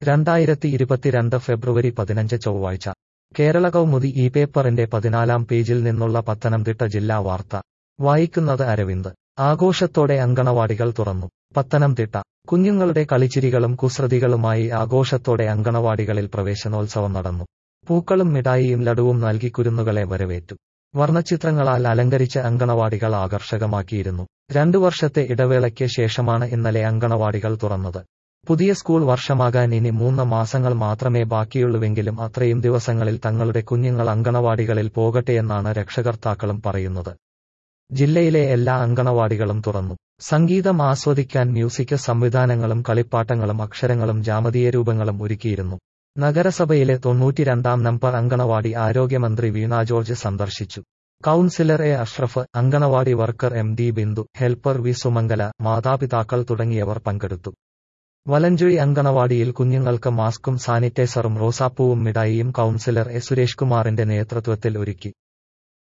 രണ്ടായിരത്തി ഇരുപത്തിരണ്ട് ഫെബ്രുവരി പതിനഞ്ച് ചൊവ്വാഴ്ച കേരള കൗമുദി ഈ പേപ്പറിന്റെ പതിനാലാം പേജിൽ നിന്നുള്ള പത്തനംതിട്ട ജില്ലാ വാർത്ത വായിക്കുന്നത് അരവിന്ദ് ആഘോഷത്തോടെ അങ്കണവാടികൾ തുറന്നു പത്തനംതിട്ട കുഞ്ഞുങ്ങളുടെ കളിച്ചിരികളും കുസൃതികളുമായി ആഘോഷത്തോടെ അങ്കണവാടികളിൽ പ്രവേശനോത്സവം നടന്നു പൂക്കളും മിഠായിയും ലഡുവും നൽകി കുരുന്നുകളെ വരവേറ്റു വർണ്ണച്ചിത്രങ്ങളാൽ അലങ്കരിച്ച അങ്കണവാടികൾ ആകർഷകമാക്കിയിരുന്നു രണ്ടു വർഷത്തെ ഇടവേളയ്ക്ക് ശേഷമാണ് ഇന്നലെ അങ്കണവാടികൾ തുറന്നത് പുതിയ സ്കൂൾ വർഷമാകാൻ ഇനി മൂന്ന് മാസങ്ങൾ മാത്രമേ ബാക്കിയുള്ളൂവെങ്കിലും അത്രയും ദിവസങ്ങളിൽ തങ്ങളുടെ കുഞ്ഞുങ്ങൾ അങ്കണവാടികളിൽ പോകട്ടെയെന്നാണ് രക്ഷകർത്താക്കളും പറയുന്നത് ജില്ലയിലെ എല്ലാ അങ്കണവാടികളും തുറന്നു സംഗീതം ആസ്വദിക്കാൻ മ്യൂസിക് സംവിധാനങ്ങളും കളിപ്പാട്ടങ്ങളും അക്ഷരങ്ങളും ജാമതീയ രൂപങ്ങളും ഒരുക്കിയിരുന്നു നഗരസഭയിലെ തൊണ്ണൂറ്റിരണ്ടാം നമ്പർ അങ്കണവാടി ആരോഗ്യമന്ത്രി വീണ ജോർജ് സന്ദർശിച്ചു councillor A Ashraf anganwadi worker M D Bindu helper V Sumangala മാതാപിതാക്കൾ തുടങ്ങിയവർ പങ്കെടുത്തു വലഞ്ചുഴി അങ്കണവാടിയിൽ കുഞ്ഞുങ്ങൾക്ക് മാസ്കും സാനിറ്റൈസറും റോസാപ്പൂവും മിഠായിയും കൌൺസിലർ എ സുരേഷ് കുമാറിന്റെ നേതൃത്വത്തിൽ ഒരുക്കി